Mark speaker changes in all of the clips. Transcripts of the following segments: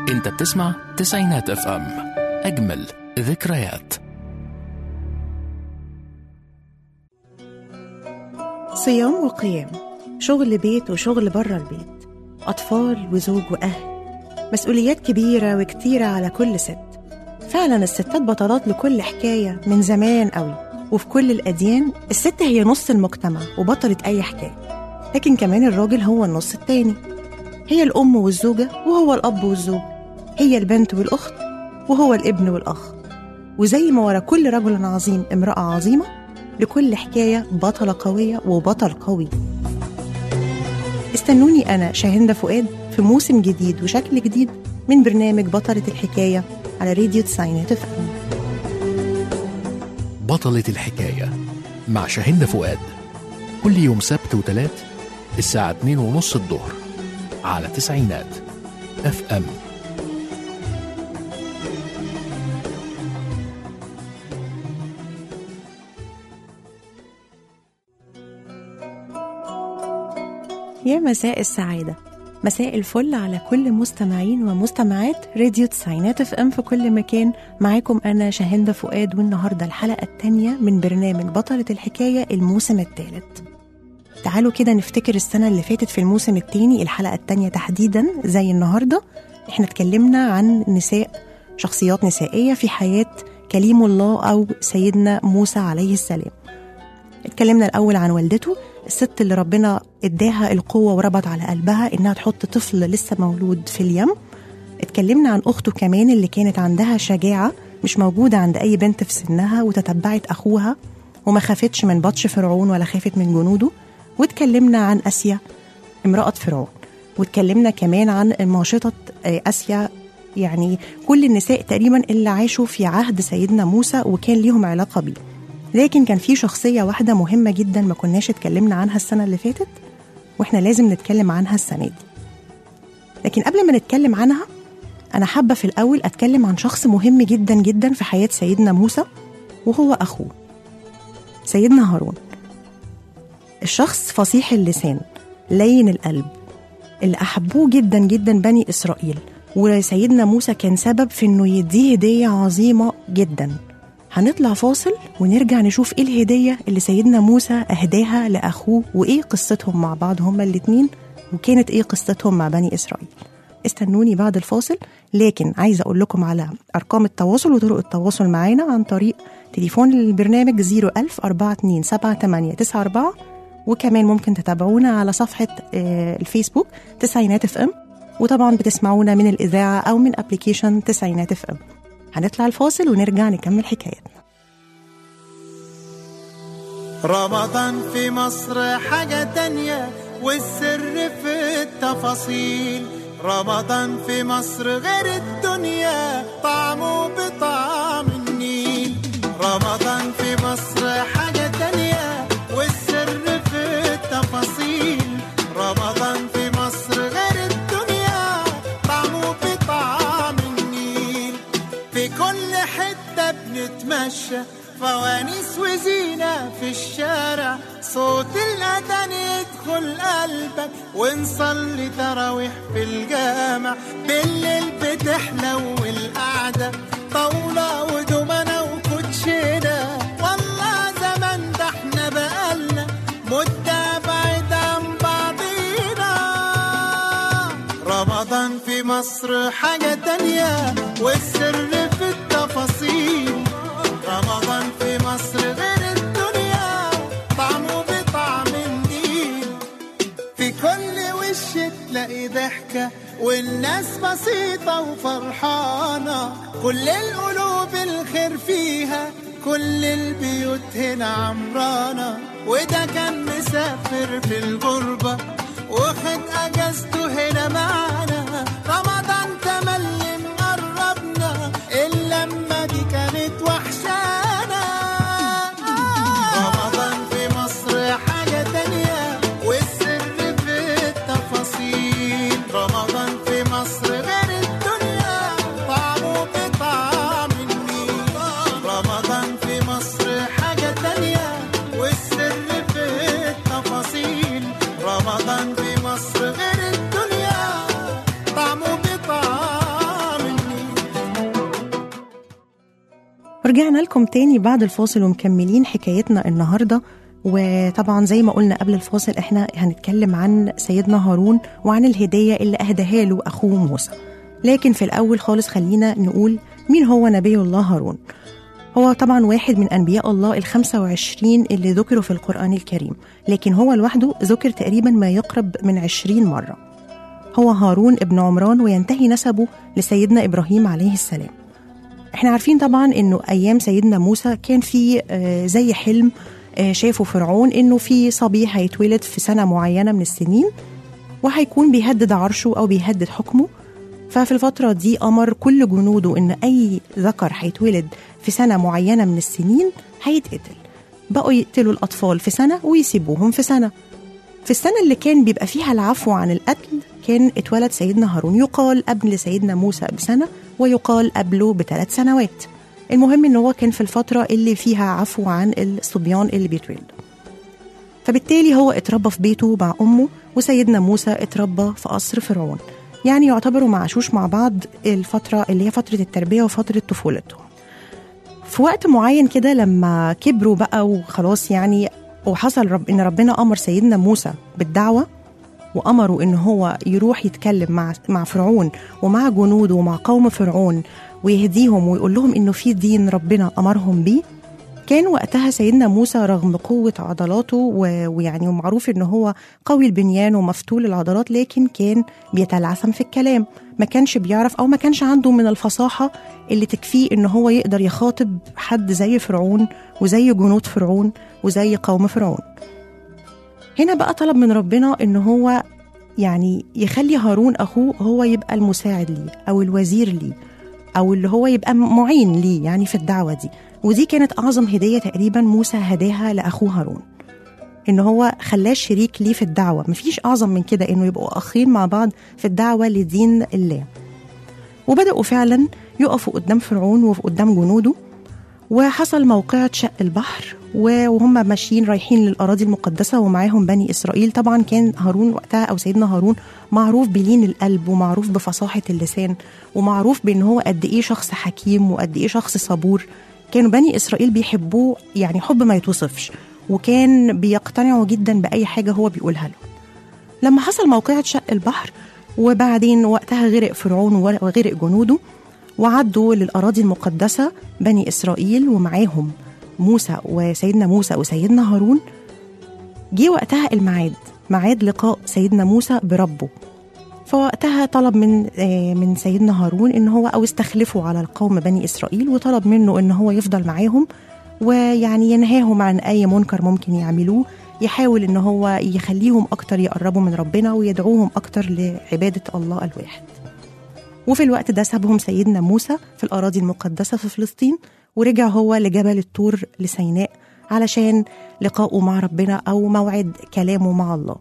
Speaker 1: انت بتسمع تسعينات اف ام اجمل ذكريات
Speaker 2: صيام وقيام شغل بيت وشغل بره البيت أطفال وزوج وأهل مسؤوليات كبيرة وكتيرة على كل ست فعلا الستات بطلات لكل حكاية من زمان قوي وفي كل الأديان الست هي نص المجتمع وبطلة أي حكاية لكن كمان الراجل هو النص التاني هي الأم والزوجة وهو الأب والزوج هي البنت والأخت وهو الابن والأخ وزي ما ورا كل رجل عظيم امرأة عظيمة لكل حكاية بطلة قوية وبطل قوي استنوني أنا شاهندة فؤاد في موسم جديد وشكل جديد من برنامج بطلة الحكاية على راديو تسعينات اف ام
Speaker 1: بطلة الحكاية مع شاهندة فؤاد كل يوم سبت وتلات الساعة 2 ونص الظهر على تسعينات اف ام
Speaker 2: يا مساء السعادة مساء الفل على كل مستمعين ومستمعات راديو تسعينات اف ام في كل مكان معاكم أنا شاهندة فؤاد والنهاردة الحلقة التانية من برنامج بطلة الحكاية الموسم الثالث تعالوا كده نفتكر السنة اللي فاتت في الموسم التاني الحلقة التانية تحديدا زي النهاردة احنا اتكلمنا عن نساء شخصيات نسائية في حياة كليم الله أو سيدنا موسى عليه السلام اتكلمنا الأول عن والدته الست اللي ربنا اداها القوة وربط على قلبها إنها تحط طفل لسه مولود في اليم اتكلمنا عن أخته كمان اللي كانت عندها شجاعة مش موجودة عند أي بنت في سنها وتتبعت أخوها وما خافتش من بطش فرعون ولا خافت من جنوده واتكلمنا عن آسيا امرأة فرعون واتكلمنا كمان عن ماشطة آه، آسيا يعني كل النساء تقريبا اللي عاشوا في عهد سيدنا موسى وكان ليهم علاقة بيه لكن كان في شخصية واحدة مهمة جدا ما كناش اتكلمنا عنها السنة اللي فاتت واحنا لازم نتكلم عنها السنة دي لكن قبل ما نتكلم عنها أنا حابة في الأول أتكلم عن شخص مهم جدا جدا في حياة سيدنا موسى وهو أخوه سيدنا هارون الشخص فصيح اللسان لين القلب اللي أحبوه جدا جدا بني إسرائيل وسيدنا موسى كان سبب في إنه يديه هدية عظيمة جدا هنطلع فاصل ونرجع نشوف ايه الهدية اللي سيدنا موسى أهداها لأخوه وإيه قصتهم مع بعض هما الاتنين وكانت إيه قصتهم مع بني إسرائيل استنوني بعد الفاصل لكن عايزة أقول لكم على أرقام التواصل وطرق التواصل معانا عن طريق تليفون البرنامج 01000 427 وكمان ممكن تتابعونا على صفحة آه، الفيسبوك تسعينات اف ام وطبعا بتسمعونا من الإذاعة أو من أبليكيشن تسعينات اف ام هنطلع الفاصل ونرجع نكمل حكايتنا
Speaker 3: رمضان في مصر حاجة تانية والسر في التفاصيل رمضان في مصر غير الدنيا طعمه بطعم النيل رمضان في مصر حاجة تانية والسر في التفاصيل رمضان في مصر غير الدنيا طعمه بطعم النيل في كل حتة بنتمشى فوانيس وزينة في الشارع صوت الأذان يدخل قلبك ونصلي تراويح في الجامع بالليل بتحلو القعدة طاولة ودومنة وكوتشينة والله زمان ده احنا بقالنا مدة بعيد عن بعضينا رمضان في مصر حاجة تانية والسر في التفاصيل رمضان في مصر غير الدنيا طعمه بطعم النيل في كل وش تلاقي ضحكة والناس بسيطة وفرحانة كل القلوب الخير فيها كل البيوت هنا عمرانة وده كان مسافر في الغربة واخد اجازته هنا معانا رمضان تملي مقربنا اللمة دي كانت وحشانا رمضان في مصر حاجة تانية والسر في التفاصيل رمضان في مصر غير الدنيا طعمه بطعم النيل رمضان في مصر حاجة تانية والسر في التفاصيل رمضان في مصر غير الدنيا
Speaker 2: ورجعنا لكم تاني بعد الفاصل ومكملين حكايتنا النهاردة وطبعا زي ما قلنا قبل الفاصل احنا هنتكلم عن سيدنا هارون وعن الهدية اللي أهداها له أخوه موسى لكن في الأول خالص خلينا نقول مين هو نبي الله هارون هو طبعا واحد من أنبياء الله الخمسة وعشرين اللي ذكروا في القرآن الكريم لكن هو لوحده ذكر تقريبا ما يقرب من عشرين مرة هو هارون ابن عمران وينتهي نسبه لسيدنا إبراهيم عليه السلام احنا عارفين طبعا انه ايام سيدنا موسى كان في آه، زي حلم آه، شافه فرعون انه في صبي هيتولد في سنه معينه من السنين وهيكون بيهدد عرشه او بيهدد حكمه ففي الفتره دي امر كل جنوده ان اي ذكر هيتولد في سنه معينه من السنين هيتقتل بقوا يقتلوا الاطفال في سنه ويسيبوهم في سنه في السنه اللي كان بيبقى فيها العفو عن القتل كان اتولد سيدنا هارون يقال قبل سيدنا موسى بسنه ويقال قبله بثلاث سنوات المهم ان هو كان في الفتره اللي فيها عفو عن الصبيان اللي بيتولدوا فبالتالي هو اتربى في بيته مع امه وسيدنا موسى اتربى في قصر فرعون يعني يعتبروا ما عاشوش مع بعض الفتره اللي هي فتره التربيه وفتره طفولتهم في وقت معين كده لما كبروا بقى وخلاص يعني وحصل رب ان ربنا امر سيدنا موسى بالدعوه وامره ان هو يروح يتكلم مع مع فرعون ومع جنوده ومع قوم فرعون ويهديهم ويقول لهم انه في دين ربنا امرهم بيه كان وقتها سيدنا موسى رغم قوة عضلاته و- ويعني ومعروف ان هو قوي البنيان ومفتول العضلات لكن كان بيتلعثم في الكلام ما كانش بيعرف او ما كانش عنده من الفصاحة اللي تكفيه ان هو يقدر يخاطب حد زي فرعون وزي جنود فرعون وزي قوم فرعون هنا بقى طلب من ربنا ان هو يعني يخلي هارون اخوه هو يبقى المساعد ليه او الوزير ليه او اللي هو يبقى معين ليه يعني في الدعوه دي ودي كانت اعظم هديه تقريبا موسى هداها لاخوه هارون ان هو خلاه شريك ليه في الدعوه مفيش اعظم من كده انه يبقوا اخين مع بعض في الدعوه لدين الله وبداوا فعلا يقفوا قدام فرعون وقدام جنوده وحصل موقعة شق البحر و- وهم ماشيين رايحين للأراضي المقدسة ومعاهم بني إسرائيل طبعا كان هارون وقتها أو سيدنا هارون معروف بلين القلب ومعروف بفصاحة اللسان ومعروف بأن هو قد إيه شخص حكيم وقد إيه شخص صبور كانوا بني إسرائيل بيحبوه يعني حب ما يتوصفش وكان بيقتنعوا جدا بأي حاجة هو بيقولها لهم لما حصل موقعة شق البحر وبعدين وقتها غرق فرعون وغرق جنوده وعدوا للأراضي المقدسة بني إسرائيل ومعاهم موسى وسيدنا موسى وسيدنا هارون جه وقتها الميعاد ميعاد لقاء سيدنا موسى بربه فوقتها طلب من آه، من سيدنا هارون ان هو او استخلفه على القوم بني اسرائيل وطلب منه ان هو يفضل معاهم ويعني ينهاهم عن اي منكر ممكن يعملوه يحاول ان هو يخليهم اكتر يقربوا من ربنا ويدعوهم اكتر لعباده الله الواحد وفي الوقت ده سابهم سيدنا موسى في الأراضي المقدسة في فلسطين ورجع هو لجبل الطور لسيناء علشان لقائه مع ربنا أو موعد كلامه مع الله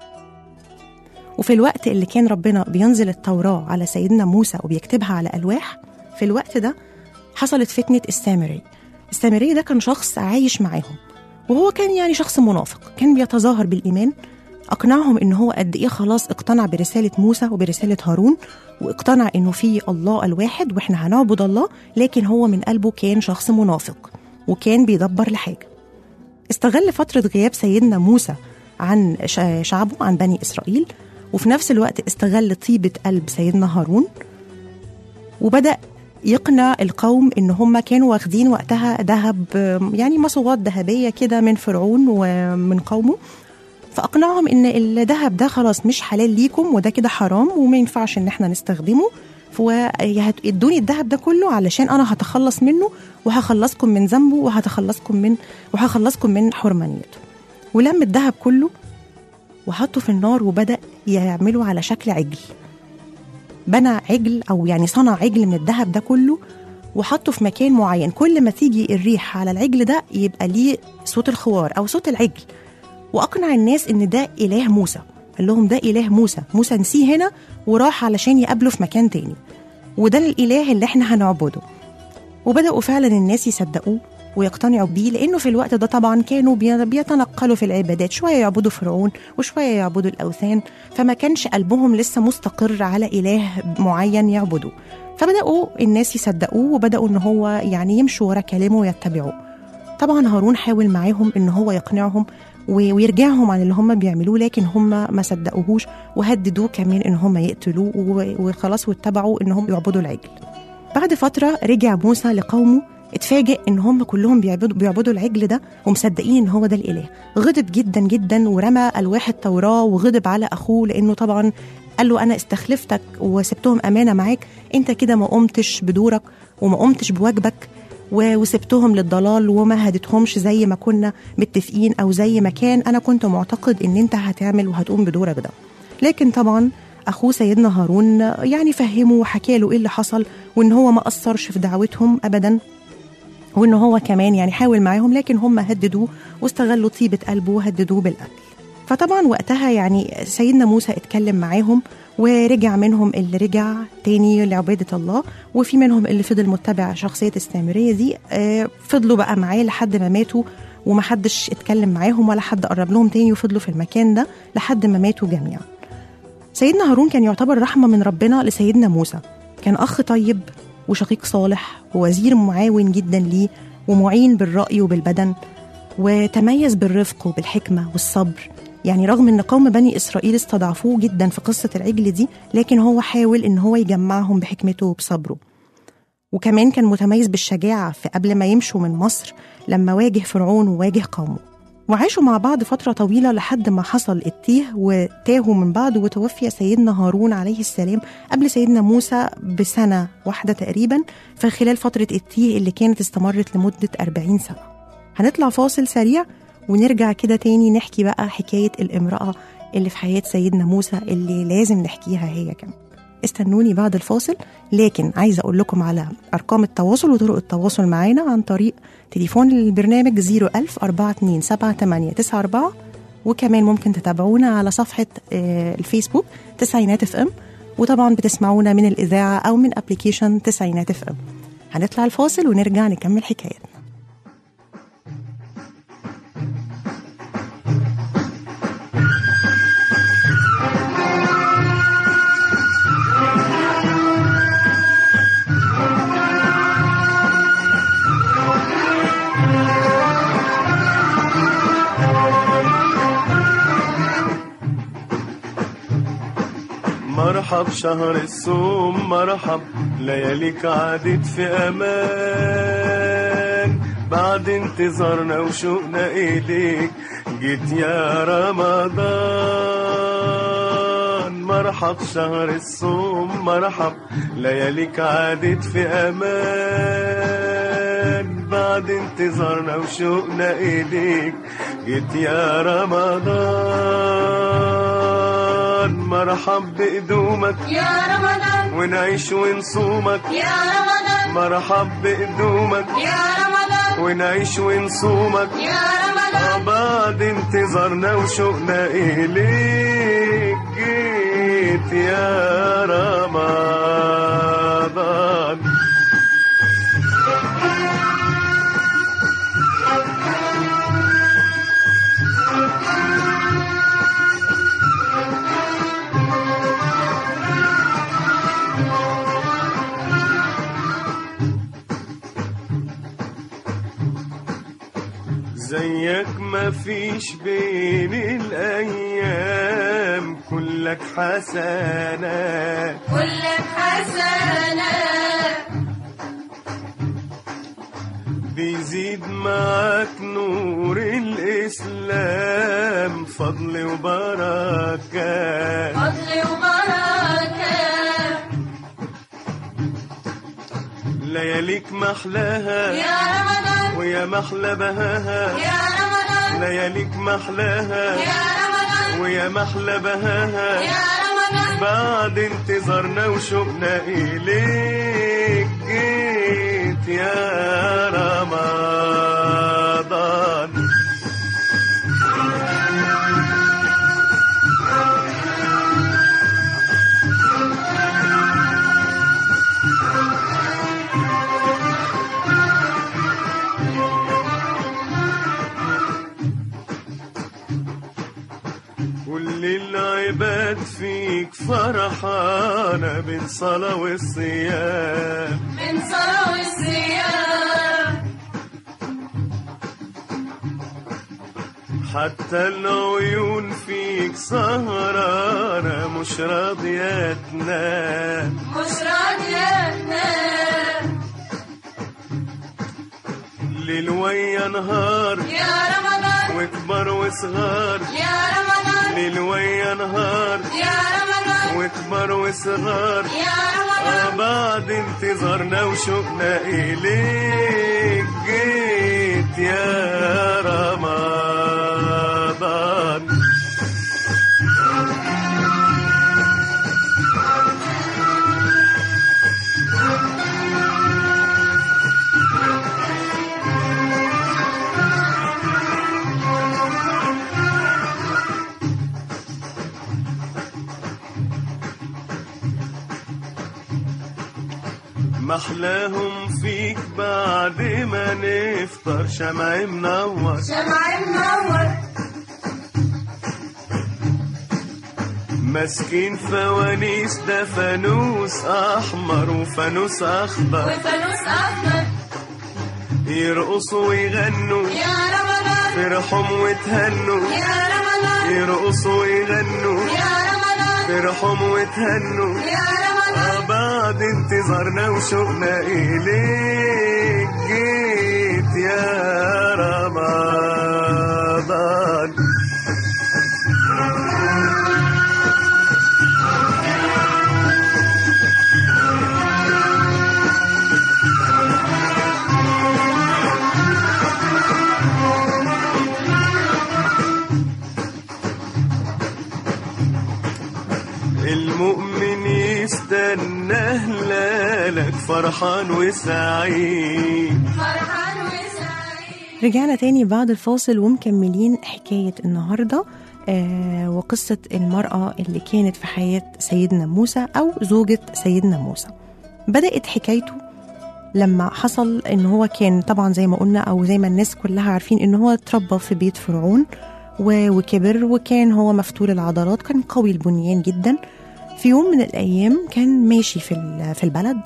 Speaker 2: وفي الوقت اللي كان ربنا بينزل التوراة على سيدنا موسى وبيكتبها على ألواح في الوقت ده حصلت فتنة السامري السامري ده كان شخص عايش معاهم وهو كان يعني شخص منافق كان بيتظاهر بالإيمان أقنعهم إن هو قد إيه خلاص اقتنع برسالة موسى وبرسالة هارون واقتنع إنه في الله الواحد وإحنا هنعبد الله لكن هو من قلبه كان شخص منافق وكان بيدبر لحاجة استغل فترة غياب سيدنا موسى عن ش- شعبه عن بني إسرائيل وفي نفس الوقت استغل طيبة قلب سيدنا هارون وبدأ يقنع القوم ان هم كانوا واخدين وقتها ذهب يعني مصوات ذهبيه كده من فرعون ومن قومه فاقنعهم ان الذهب ده خلاص مش حلال ليكم وده كده حرام وما ينفعش ان احنا نستخدمه فادوني الذهب ده كله علشان انا هتخلص منه وهخلصكم من ذنبه وهتخلصكم من وهخلصكم من حرمانيته ولم الذهب كله وحطه في النار وبدا يعمله على شكل عجل بنى عجل او يعني صنع عجل من الذهب ده كله وحطه في مكان معين كل ما تيجي الريح على العجل ده يبقى ليه صوت الخوار او صوت العجل واقنع الناس ان ده اله موسى قال لهم ده اله موسى موسى نسيه هنا وراح علشان يقابله في مكان تاني وده الاله اللي احنا هنعبده وبداوا فعلا الناس يصدقوه ويقتنعوا بيه لانه في الوقت ده طبعا كانوا بي- بيتنقلوا في العبادات شويه يعبدوا فرعون وشويه يعبدوا الاوثان فما كانش قلبهم لسه مستقر على اله معين يعبدوه فبداوا الناس يصدقوه وبداوا ان هو يعني يمشوا ورا كلامه ويتبعوه طبعا هارون حاول معاهم ان هو يقنعهم و- ويرجعهم عن اللي هم بيعملوه لكن هم ما صدقوهوش وهددوه كمان ان هم يقتلوه و- وخلاص واتبعوا ان هم يعبدوا العجل بعد فترة رجع موسى لقومه اتفاجئ ان هم كلهم بيعبدوا بيعبدوا العجل ده ومصدقين ان هو ده الاله غضب جدا جدا ورمى الواح التوراه وغضب على اخوه لانه طبعا قال له انا استخلفتك وسبتهم امانه معاك انت كده ما قمتش بدورك وما قمتش بواجبك و- وسبتهم للضلال وما هديتهمش زي ما كنا متفقين او زي ما كان انا كنت معتقد ان انت هتعمل وهتقوم بدورك ده لكن طبعا اخوه سيدنا هارون يعني فهمه وحكى له ايه اللي حصل وان هو ما اثرش في دعوتهم ابدا وان هو كمان يعني حاول معاهم لكن هم هددوه واستغلوا طيبه قلبه وهددوه بالقتل فطبعا وقتها يعني سيدنا موسى اتكلم معاهم ورجع منهم اللي رجع تاني لعبادة الله وفي منهم اللي فضل متبع شخصية السامرية دي آه، فضلوا بقى معاه لحد ما ماتوا ومحدش اتكلم معاهم ولا حد قرب لهم تاني وفضلوا في المكان ده لحد ما ماتوا جميعا سيدنا هارون كان يعتبر رحمة من ربنا لسيدنا موسى كان أخ طيب وشقيق صالح ووزير معاون جدا ليه ومعين بالرأي وبالبدن وتميز بالرفق وبالحكمة والصبر يعني رغم ان قوم بني اسرائيل استضعفوه جدا في قصه العجل دي لكن هو حاول ان هو يجمعهم بحكمته وبصبره وكمان كان متميز بالشجاعه في قبل ما يمشوا من مصر لما واجه فرعون وواجه قومه وعاشوا مع بعض فترة طويلة لحد ما حصل التيه وتاهوا من بعض وتوفي سيدنا هارون عليه السلام قبل سيدنا موسى بسنة واحدة تقريبا في خلال فترة التيه اللي كانت استمرت لمدة 40 سنة هنطلع فاصل سريع ونرجع كده تاني نحكي بقى حكاية الامرأة اللي في حياة سيدنا موسى اللي لازم نحكيها هي كمان استنوني بعد الفاصل لكن عايزة أقول لكم على أرقام التواصل وطرق التواصل معانا عن طريق تليفون البرنامج 01000 427 وكمان ممكن تتابعونا على صفحة آه، الفيسبوك تسعينات اف ام وطبعا بتسمعونا من الإذاعة أو من أبليكيشن تسعينات اف ام هنطلع الفاصل ونرجع نكمل حكايتنا
Speaker 4: مرحب شهر الصوم مرحب لياليك عادت في امان بعد انتظارنا وشوقنا اليك جيت يا رمضان مرحب شهر الصوم مرحب لياليك عادت في امان بعد انتظارنا وشوقنا اليك جيت يا رمضان مرحب بقدومك
Speaker 5: يا رمضان
Speaker 4: ونعيش ونصومك
Speaker 5: يا رمضان
Speaker 4: مرحب بقدومك
Speaker 5: يا رمضان
Speaker 4: ونعيش ونصومك
Speaker 5: يا رمضان
Speaker 4: بعد انتظارنا وشوقنا إليك جيت يا رمضان زيك ما فيش بين الأيام كلك حسنات
Speaker 5: كلك حسنة
Speaker 4: بيزيد معاك نور الإسلام فضل وبركات
Speaker 5: فضل وبركة
Speaker 4: لياليك محلاها
Speaker 5: يا رمضان
Speaker 4: ويا محلى بهاها
Speaker 5: يا رمضان
Speaker 4: لياليك محلاها
Speaker 5: يا رمضان
Speaker 4: ويا محلى بهاها
Speaker 5: يا رمضان
Speaker 4: بعد انتظارنا وشوقنا إليك جيت يا رمضان فرحانة بين صلاة والصيام
Speaker 5: من صلاة والصيام
Speaker 4: حتى العيون فيك سهرانة مش راضية تنام
Speaker 5: مش راضية تنام
Speaker 4: ليل ويا نهار
Speaker 5: يا رمضان
Speaker 4: وكبر وصغار
Speaker 5: يا رمضان
Speaker 4: ليل ويا نهار
Speaker 5: يا رمضان
Speaker 4: وكبر وصغار
Speaker 5: يا رمضان
Speaker 4: آه بعد انتظارنا وشوقنا إليك جيت يا رمضان محلاهم فيك بعد ما نفطر شمع منور
Speaker 5: شمع منور
Speaker 4: ماسكين فوانيس ده فانوس احمر وفانوس اخضر
Speaker 5: وفانوس أحمر
Speaker 4: يرقصوا ويغنوا
Speaker 5: يا رمضان
Speaker 4: فرحهم وتهنوا
Speaker 5: يا رمضان
Speaker 4: يرقصوا ويغنوا
Speaker 5: يا رمضان
Speaker 4: فرحهم وتهنوا
Speaker 5: يا رمضان
Speaker 4: آه بعد انتظارنا وشوقنا إليك جيت يا رمضان المؤمن يستنى هلالك فرحان وسعيد
Speaker 5: فرحان وسعيد
Speaker 2: رجعنا تاني بعد الفاصل ومكملين حكاية النهاردة آه وقصة المرأة اللي كانت في حياة سيدنا موسى أو زوجة سيدنا موسى بدأت حكايته لما حصل ان هو كان طبعا زي ما قلنا او زي ما الناس كلها عارفين ان هو اتربى في بيت فرعون و- وكبر وكان هو مفتول العضلات كان قوي البنيان جدا في يوم من الايام كان ماشي في ال- في البلد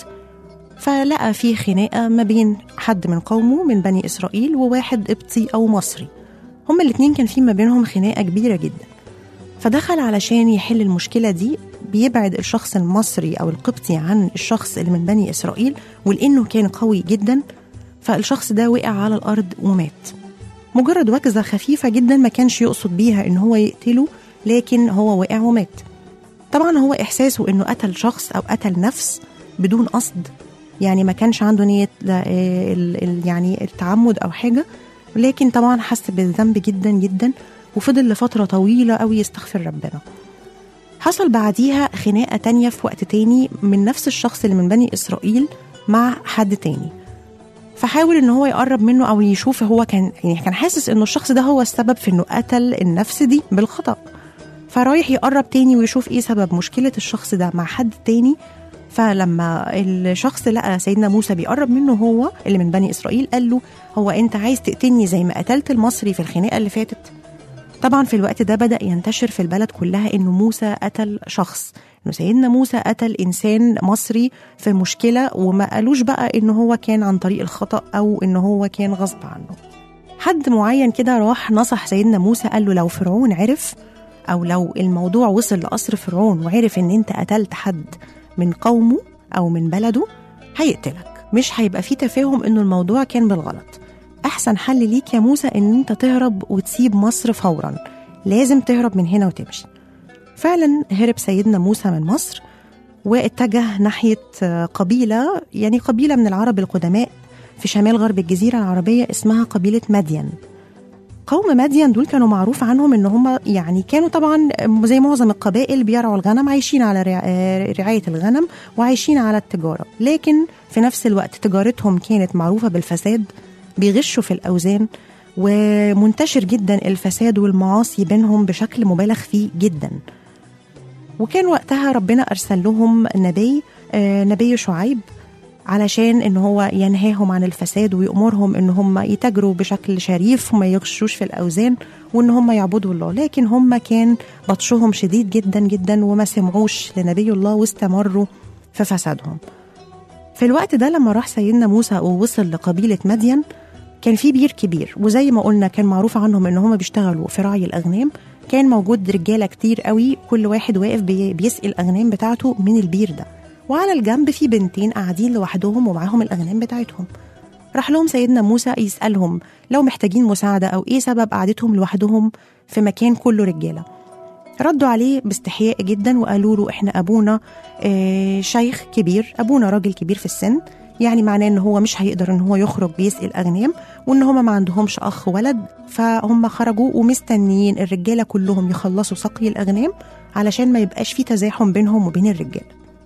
Speaker 2: فلقى في خناقه ما بين حد من قومه من بني اسرائيل وواحد قبطي او مصري هما الاتنين كان في ما بينهم خناقه كبيره جدا فدخل علشان يحل المشكله دي بيبعد الشخص المصري او القبطي عن الشخص اللي من بني اسرائيل ولانه كان قوي جدا فالشخص ده وقع على الارض ومات مجرد وكزه خفيفه جدا ما كانش يقصد بيها ان هو يقتله لكن هو وقع ومات طبعا هو احساسه انه قتل شخص او قتل نفس بدون قصد يعني ما كانش عنده نيه لا- آه، ال- ال- يعني التعمد او حاجه لكن طبعا حس بالذنب جدا جدا وفضل لفتره طويله قوي يستغفر ربنا حصل بعديها خناقه تانية في وقت تاني من نفس الشخص اللي من بني اسرائيل مع حد تاني فحاول ان هو يقرب منه او يشوف هو كان يعني كان حاسس انه الشخص ده هو السبب في انه قتل النفس دي بالخطأ فرايح يقرب تاني ويشوف ايه سبب مشكلة الشخص ده مع حد تاني فلما الشخص لقى سيدنا موسى بيقرب منه هو اللي من بني اسرائيل قال له هو انت عايز تقتلني زي ما قتلت المصري في الخناقه اللي فاتت طبعا في الوقت ده بدا ينتشر في البلد كلها انه موسى قتل شخص انه سيدنا موسى قتل انسان مصري في مشكله وما قالوش بقى انه هو كان عن طريق الخطا او انه هو كان غصب عنه حد معين كده راح نصح سيدنا موسى قال له لو فرعون عرف او لو الموضوع وصل لقصر فرعون وعرف ان انت قتلت حد من قومه او من بلده هيقتلك مش هيبقى في تفاهم انه الموضوع كان بالغلط احسن حل ليك يا موسى ان انت تهرب وتسيب مصر فورا لازم تهرب من هنا وتمشي فعلا هرب سيدنا موسى من مصر واتجه ناحية آه، قبيلة يعني قبيلة من العرب القدماء في شمال غرب الجزيرة العربية اسمها قبيلة مدين قوم مدين دول كانوا معروف عنهم ان هم يعني كانوا طبعا زي معظم القبائل بيرعوا الغنم عايشين على رع- آه، رعايه الغنم وعايشين على التجاره لكن في نفس الوقت تجارتهم كانت معروفه بالفساد بيغشوا في الاوزان ومنتشر جدا الفساد والمعاصي بينهم بشكل مبالغ فيه جدا وكان وقتها ربنا ارسل لهم نبي آه، نبي شعيب علشان ان هو ينهاهم عن الفساد ويأمرهم ان هم يتاجروا بشكل شريف وما يغشوش في الاوزان وان هم يعبدوا الله لكن هم كان بطشهم شديد جدا جدا وما سمعوش لنبي الله واستمروا في فسادهم في الوقت ده لما راح سيدنا موسى ووصل لقبيلة مدين كان في بير كبير وزي ما قلنا كان معروف عنهم ان هم بيشتغلوا في رعي الاغنام كان موجود رجاله كتير قوي كل واحد واقف بي- بيسقي الاغنام بتاعته من البير ده وعلى الجنب في بنتين قاعدين لوحدهم ومعاهم الاغنام بتاعتهم راح لهم سيدنا موسى يسالهم لو محتاجين مساعده او ايه سبب قعدتهم لوحدهم في مكان كله رجاله ردوا عليه باستحياء جدا وقالوا له احنا ابونا آه، شيخ كبير ابونا راجل كبير في السن يعني معناه ان هو مش هيقدر ان هو يخرج بيسقي الاغنام وان هما ما عندهمش اخ ولد فهم خرجوا ومستنيين الرجاله كلهم يخلصوا سقي الاغنام علشان ما يبقاش في تزاحم بينهم وبين الرجال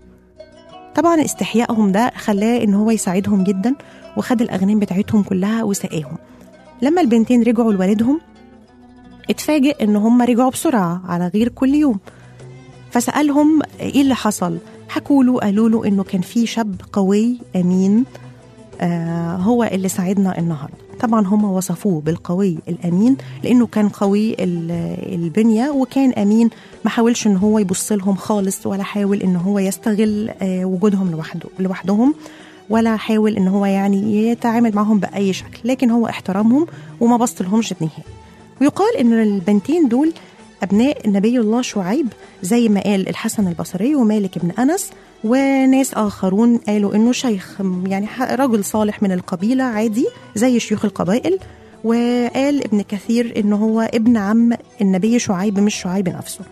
Speaker 2: طبعا استحيائهم ده خلاه ان هو يساعدهم جدا وخد الاغنام بتاعتهم كلها وسقاهم لما البنتين رجعوا لوالدهم اتفاجئ ان هم رجعوا بسرعه على غير كل يوم فسالهم ايه اللي حصل حكوا له قالوا له انه كان في شاب قوي امين آه هو اللي ساعدنا النهارده طبعا هم وصفوه بالقوي الامين لانه كان قوي ال- البنيه وكان امين ما حاولش ان هو يبص لهم خالص ولا حاول ان هو يستغل آه وجودهم لوحده لوحدهم ولا حاول ان هو يعني يتعامل معهم باي شكل لكن هو احترمهم وما بص لهمش نهائي ويقال ان البنتين دول ابناء نبي الله شعيب زي ما قال الحسن البصري ومالك بن انس وناس اخرون قالوا انه شيخ يعني ح- رجل صالح من القبيله عادي زي شيوخ القبائل وقال ابن كثير انه هو ابن عم النبي شعيب مش شعيب نفسه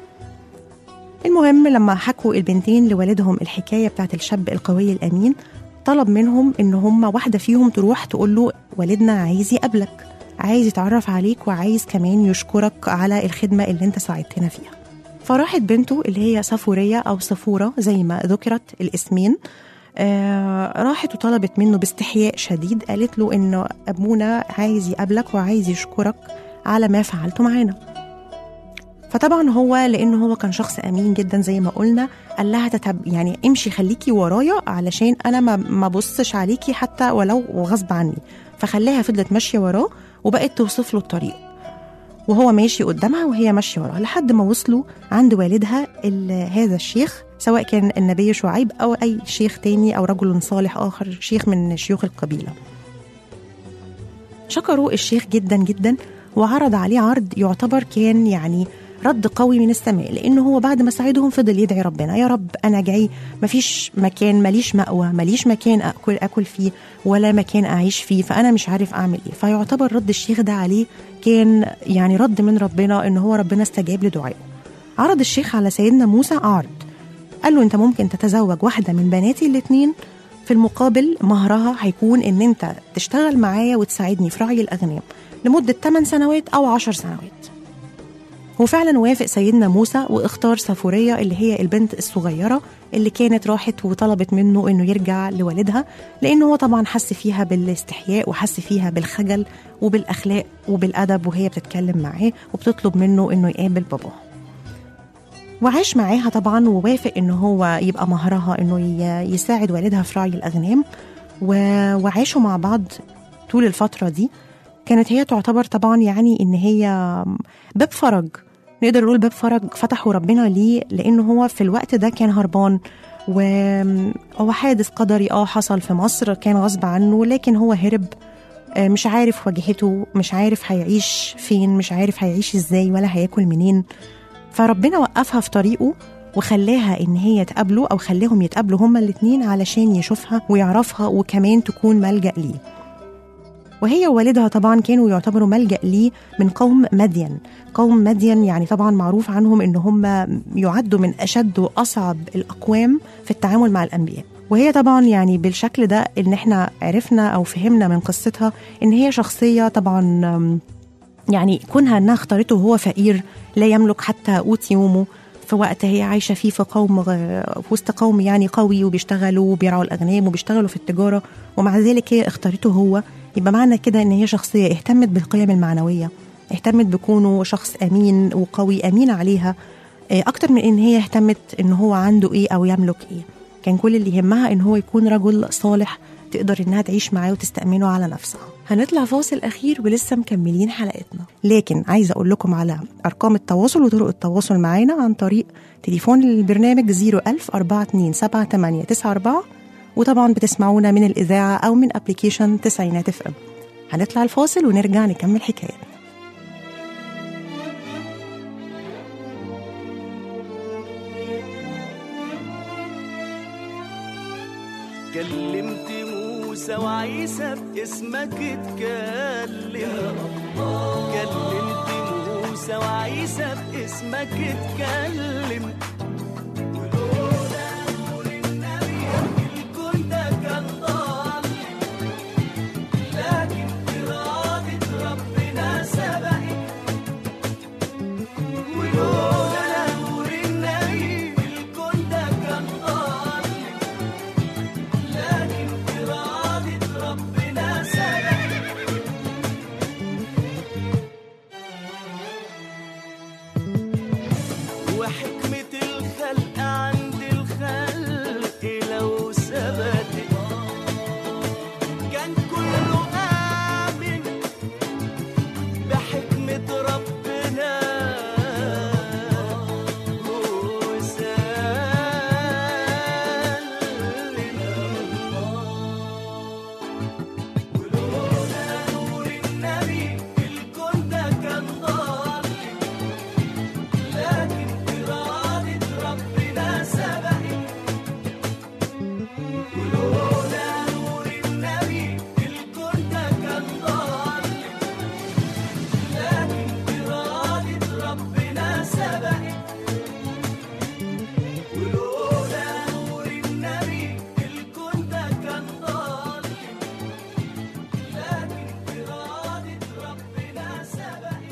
Speaker 2: المهم لما حكوا البنتين لوالدهم الحكايه بتاعت الشاب القوي الامين طلب منهم ان هم واحده فيهم تروح تقول له والدنا عايز يقابلك عايز يتعرف عليك وعايز كمان يشكرك على الخدمه اللي انت ساعدتنا فيها فراحت بنته اللي هي صفوريه او صفوره زي ما ذكرت الاسمين آه راحت وطلبت منه باستحياء شديد قالت له انه ابونا عايز يقابلك وعايز يشكرك على ما فعلته معانا فطبعا هو لانه هو كان شخص امين جدا زي ما قلنا قال لها تتب يعني امشي خليكي ورايا علشان انا ما ما بصش عليكي حتى ولو غصب عني فخلاها فضلت ماشيه وراه وبقت توصف له الطريق وهو ماشي قدامها وهي ماشيه وراه لحد ما وصلوا عند والدها ال- هذا الشيخ سواء كان النبي شعيب او اي شيخ تاني او رجل صالح اخر شيخ من شيوخ القبيله شكروا الشيخ جدا جدا وعرض عليه عرض يعتبر كان يعني رد قوي من السماء لانه هو بعد ما ساعدهم فضل يدعي ربنا يا رب انا جاي مفيش مكان ماليش مأوى ماليش مكان اكل اكل فيه ولا مكان اعيش فيه فانا مش عارف اعمل ايه فيعتبر رد الشيخ ده عليه كان يعني رد من ربنا ان هو ربنا استجاب لدعائه عرض الشيخ على سيدنا موسى عرض قال له انت ممكن تتزوج واحده من بناتي الاثنين في المقابل مهرها هيكون ان انت تشتغل معايا وتساعدني في رعي الاغنام لمده 8 سنوات او 10 سنوات وفعلا وافق سيدنا موسى واختار سافورية اللي هي البنت الصغيرة اللي كانت راحت وطلبت منه انه يرجع لوالدها لانه هو طبعا حس فيها بالاستحياء وحس فيها بالخجل وبالاخلاق وبالادب وهي بتتكلم معاه وبتطلب منه انه يقابل باباه وعاش معاها طبعا ووافق انه هو يبقى مهرها انه ي- يساعد والدها في رعي الاغنام و- وعاشوا مع بعض طول الفتره دي كانت هي تعتبر طبعا يعني ان هي باب فرج نقدر نقول باب فرج فتحه ربنا ليه لانه هو في الوقت ده كان هربان وهو حادث قدري اه حصل في مصر كان غصب عنه لكن هو هرب آه، مش عارف وجهته مش عارف هيعيش فين مش عارف هيعيش ازاي ولا هياكل منين فربنا وقفها في طريقه وخلاها ان هي تقابله او خلاهم يتقابلوا هما الاتنين علشان يشوفها ويعرفها وكمان تكون ملجأ ليه وهي ووالدها طبعا كانوا يعتبروا ملجأ ليه من قوم مدين قوم مدين يعني طبعا معروف عنهم ان هم يعدوا من اشد واصعب الاقوام في التعامل مع الانبياء وهي طبعا يعني بالشكل ده ان احنا عرفنا او فهمنا من قصتها ان هي شخصيه طبعا أم، يعني كونها انها اختارته وهو فقير لا يملك حتى قوت يومه في وقت هي عايشه فيه في قوم غ- في وسط قوم يعني قوي وبيشتغلوا وبيرعوا الاغنام وبيشتغلوا في التجاره ومع ذلك هي اختارته هو يبقى معنى كده ان هي شخصيه اهتمت بالقيم المعنويه اهتمت بكونه شخص امين وقوي امين عليها آه، اكتر من ان هي اهتمت ان هو عنده ايه او يملك ايه كان كل اللي يهمها ان هو يكون رجل صالح تقدر انها تعيش معاه وتستأمنه على نفسها هنطلع فاصل اخير ولسه مكملين حلقتنا لكن عايزه اقول لكم على ارقام التواصل وطرق التواصل معانا عن طريق تليفون البرنامج 01000 427 وطبعا بتسمعونا من الاذاعه او من ابلكيشن تسعينات اف ام هنطلع الفاصل ونرجع نكمل حكايتنا
Speaker 4: كلمت موسى وعيسى باسمك اتكلم كلمت موسى وعيسى باسمك اتكلم ولولا نور النبي الكون ده كان ضالم لكن إرادة ربنا سبقت ولولا نور النبي الكون ده كان ضالم لكن إرادة ربنا سبقت وحكمة الخلق عند الخلق لو ثبتت كان كله آمن بحكمة ربنا وسلم ولولا نور النبي الكون ده كان ضالم لكن إرادة ربنا سبقت ولولا نور النبي الكون ده كان ضالم لكن إرادة ربنا سبقت ولولا نور النبي الكون ده كان ضالم لكن إرادة ربنا سبقت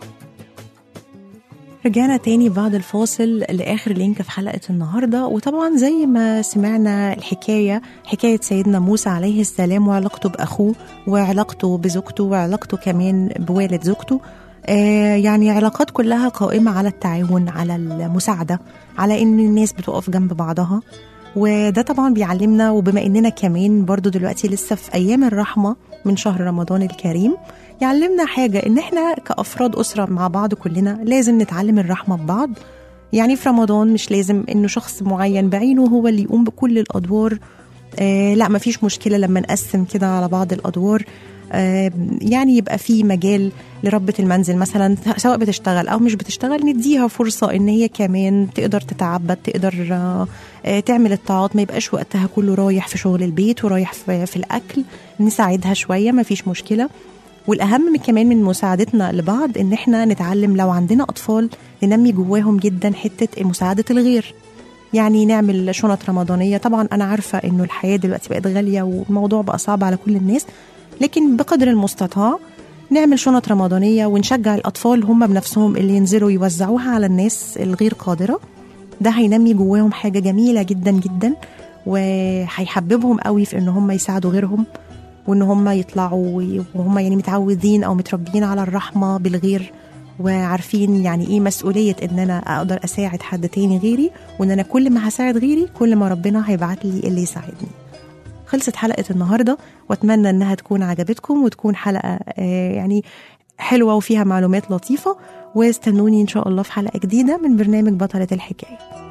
Speaker 2: رجعنا تاني بعد الفاصل لآخر لينك في حلقة النهاردة وطبعا زي ما سمعنا الحكاية حكاية سيدنا موسى عليه السلام وعلاقته بأخوه وعلاقته بزوجته وعلاقته كمان بوالد زوجته آه يعني علاقات كلها قائمة على التعاون على المساعدة على إن الناس بتقف جنب بعضها وده طبعا بيعلمنا وبما إننا كمان برضو دلوقتي لسه في أيام الرحمة من شهر رمضان الكريم يعلمنا حاجة إن إحنا كأفراد أسرة مع بعض كلنا لازم نتعلم الرحمة ببعض يعني في رمضان مش لازم إنه شخص معين بعينه هو اللي يقوم بكل الأدوار آه لا مفيش مشكلة لما نقسم كده على بعض الأدوار آه يعني يبقى في مجال لربة المنزل مثلا سواء بتشتغل أو مش بتشتغل نديها فرصة إن هي كمان تقدر تتعبد تقدر آه آه، تعمل الطاعات ما يبقاش وقتها كله رايح في شغل البيت ورايح في, في الأكل نساعدها شوية مفيش مشكلة والاهم من كمان من مساعدتنا لبعض ان احنا نتعلم لو عندنا اطفال ننمي جواهم جدا حته مساعده الغير يعني نعمل شنط رمضانيه طبعا انا عارفه انه الحياه دلوقتي بقت غاليه والموضوع بقى صعب على كل الناس لكن بقدر المستطاع نعمل شنط رمضانيه ونشجع الاطفال هم بنفسهم اللي ينزلوا يوزعوها على الناس الغير قادره ده هينمي جواهم حاجه جميله جدا جدا وهيحببهم قوي في ان هم يساعدوا غيرهم وان هم يطلعوا وهم يعني متعودين او متربيين على الرحمه بالغير وعارفين يعني ايه مسؤوليه ان انا اقدر اساعد حد تاني غيري وان انا كل ما هساعد غيري كل ما ربنا هيبعت لي اللي يساعدني خلصت حلقه النهارده واتمنى انها تكون عجبتكم وتكون حلقه آه، يعني حلوه وفيها معلومات لطيفه واستنوني ان شاء الله في حلقه جديده من برنامج بطله الحكايه